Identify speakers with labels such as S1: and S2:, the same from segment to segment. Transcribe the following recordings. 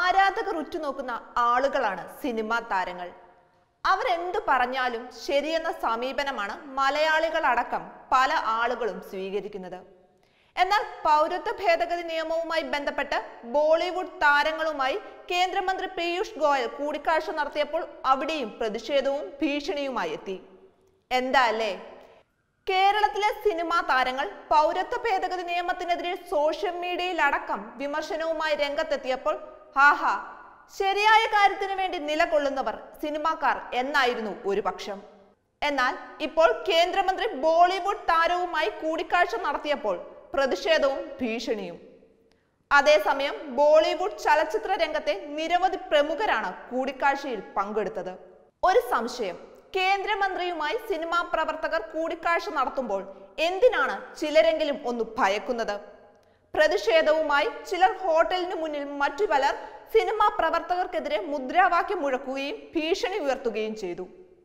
S1: ആരാധകർ ഉറ്റുനോക്കുന്ന ആളുകളാണ് സിനിമാ താരങ്ങൾ അവരെന്ത് പറഞ്ഞാലും ശരിയെന്ന സമീപനമാണ് മലയാളികളടക്കം പല ആളുകളും സ്വീകരിക്കുന്നത് എന്നാൽ പൗരത്വ ഭേദഗതി നിയമവുമായി ബന്ധപ്പെട്ട് ബോളിവുഡ് താരങ്ങളുമായി കേന്ദ്രമന്ത്രി പീയൂഷ് ഗോയൽ കൂടിക്കാഴ്ച നടത്തിയപ്പോൾ അവിടെയും പ്രതിഷേധവും ഭീഷണിയുമായി എത്തി എന്താ അല്ലേ കേരളത്തിലെ സിനിമാ താരങ്ങൾ പൗരത്വ ഭേദഗതി നിയമത്തിനെതിരെ സോഷ്യൽ മീഡിയയിലടക്കം വിമർശനവുമായി രംഗത്തെത്തിയപ്പോൾ ഹാഹാ ശരിയായ കാര്യത്തിന് വേണ്ടി നിലകൊള്ളുന്നവർ സിനിമാക്കാർ എന്നായിരുന്നു ഒരു പക്ഷം എന്നാൽ ഇപ്പോൾ കേന്ദ്രമന്ത്രി ബോളിവുഡ് താരവുമായി കൂടിക്കാഴ്ച നടത്തിയപ്പോൾ പ്രതിഷേധവും ഭീഷണിയും അതേസമയം ബോളിവുഡ് ചലച്ചിത്ര രംഗത്തെ നിരവധി പ്രമുഖരാണ് കൂടിക്കാഴ്ചയിൽ പങ്കെടുത്തത് ഒരു സംശയം കേന്ദ്രമന്ത്രിയുമായി സിനിമാ പ്രവർത്തകർ കൂടിക്കാഴ്ച നടത്തുമ്പോൾ എന്തിനാണ് ചിലരെങ്കിലും ഒന്ന് ഭയക്കുന്നത് പ്രതിഷേധവുമായി ചിലർ ഹോട്ടലിന് മുന്നിൽ മറ്റു പലർ സിനിമാ പ്രവർത്തകർക്കെതിരെ മുദ്രാവാക്യം മുഴക്കുകയും ഭീഷണി ഉയർത്തുകയും ചെയ്തു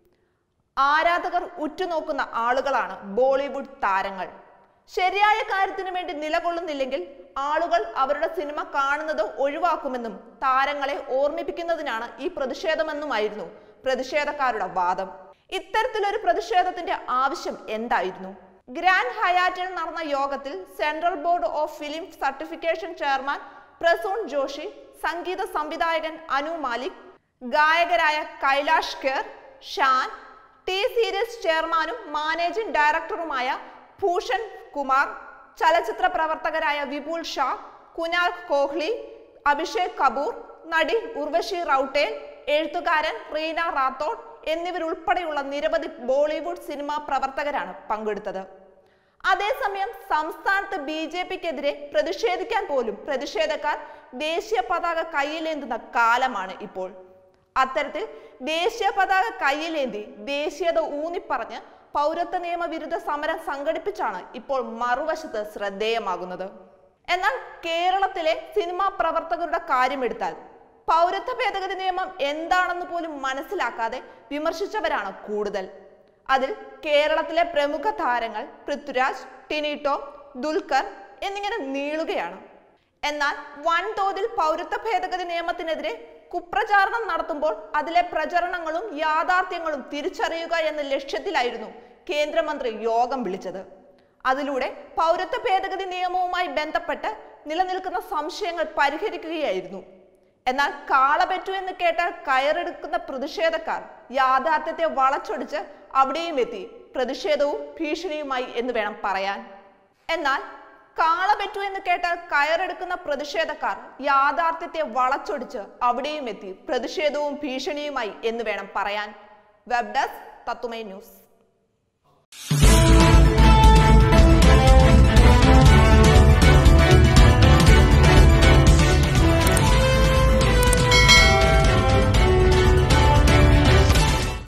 S1: ആരാധകർ ഉറ്റുനോക്കുന്ന ആളുകളാണ് ബോളിവുഡ് താരങ്ങൾ ശരിയായ കാര്യത്തിന് വേണ്ടി നിലകൊള്ളുന്നില്ലെങ്കിൽ ആളുകൾ അവരുടെ സിനിമ കാണുന്നത് ഒഴിവാക്കുമെന്നും താരങ്ങളെ ഓർമ്മിപ്പിക്കുന്നതിനാണ് ഈ പ്രതിഷേധമെന്നുമായിരുന്നു പ്രതിഷേധക്കാരുടെ വാദം ഇത്തരത്തിലൊരു പ്രതിഷേധത്തിന്റെ ആവശ്യം എന്തായിരുന്നു ഗ്രാൻഡ് ഹയാറ്റിൽ നടന്ന യോഗത്തിൽ Central Board of Film Certification chairman Prasoon Joshi സംഗീത സംവിധായകൻ അനു മാലിക് ഗായകരായ കൈലാഷ് കെർ ഷാൻ ടി സീരീസ് ചെയർമാനും മാനേജിംഗ് ഡയറക്ടറുമായ ഭൂഷൺ കുമാർ ചലച്ചിത്ര പ്രവർത്തകരായ വിപുൽ ഷാ കുനാൽ കോഹ്ലി അഭിഷേക് കപൂർ നടി ഉർവശി റൌട്ടേൽ എഴുത്തുകാരൻ റീന റാത്തോഡ് എന്നിവരുൾപ്പെടെയുള്ള നിരവധി ബോളിവുഡ് സിനിമാ പ്രവർത്തകരാണ് പങ്കെടുത്തത് അതേസമയം സംസ്ഥാനത്ത് ബി ജെ പിക്കെതിരെ പ്രതിഷേധിക്കാൻ പോലും പ്രതിഷേധക്കാർ ദേശീയ പതാക കയ്യിലേന്തുന്ന കാലമാണ് ഇപ്പോൾ അത്തരത്തിൽ ദേശീയ പതാക കയ്യിലേന്തി ദേശീയത ഊന്നിപ്പറഞ്ഞ് പൗരത്വ നിയമ വിരുദ്ധ സമരം സംഘടിപ്പിച്ചാണ് ഇപ്പോൾ മറുവശത്ത് ശ്രദ്ധേയമാകുന്നത് എന്നാൽ കേരളത്തിലെ സിനിമാ പ്രവർത്തകരുടെ കാര്യമെടുത്താൽ പൗരത്വ ഭേദഗതി നിയമം എന്താണെന്ന് പോലും മനസ്സിലാക്കാതെ വിമർശിച്ചവരാണ് കൂടുതൽ അതിൽ കേരളത്തിലെ പ്രമുഖ താരങ്ങൾ പൃഥ്വിരാജ് ടിനി ടോം ദുൽഖർ എന്നിങ്ങനെ നീളുകയാണ് എന്നാൽ വൻതോതിൽ പൗരത്വ ഭേദഗതി നിയമത്തിനെതിരെ കുപ്രചാരണം നടത്തുമ്പോൾ അതിലെ പ്രചരണങ്ങളും യാഥാർത്ഥ്യങ്ങളും തിരിച്ചറിയുക എന്ന ലക്ഷ്യത്തിലായിരുന്നു കേന്ദ്രമന്ത്രി യോഗം വിളിച്ചത് അതിലൂടെ പൗരത്വ ഭേദഗതി നിയമവുമായി ബന്ധപ്പെട്ട് നിലനിൽക്കുന്ന സംശയങ്ങൾ പരിഹരിക്കുകയായിരുന്നു എന്നാൽ കാളപറ്റു എന്ന് കേട്ടാൽ കയറെടുക്കുന്ന പ്രതിഷേധക്കാർ യാഥാർത്ഥ്യത്തെ വളച്ചൊടിച്ച് അവിടെയും എത്തി പ്രതിഷേധവും ഭീഷണിയുമായി എന്ന് വേണം പറയാൻ എന്നാൽ കാളപറ്റു എന്ന് കേട്ടാൽ കയറെടുക്കുന്ന പ്രതിഷേധക്കാർ യാഥാർത്ഥ്യത്തെ വളച്ചൊടിച്ച് അവിടെയും എത്തി പ്രതിഷേധവും ഭീഷണിയുമായി എന്ന് വേണം പറയാൻ വെബ് ഡെസ്ക് തത്തുമൈ ന്യൂസ്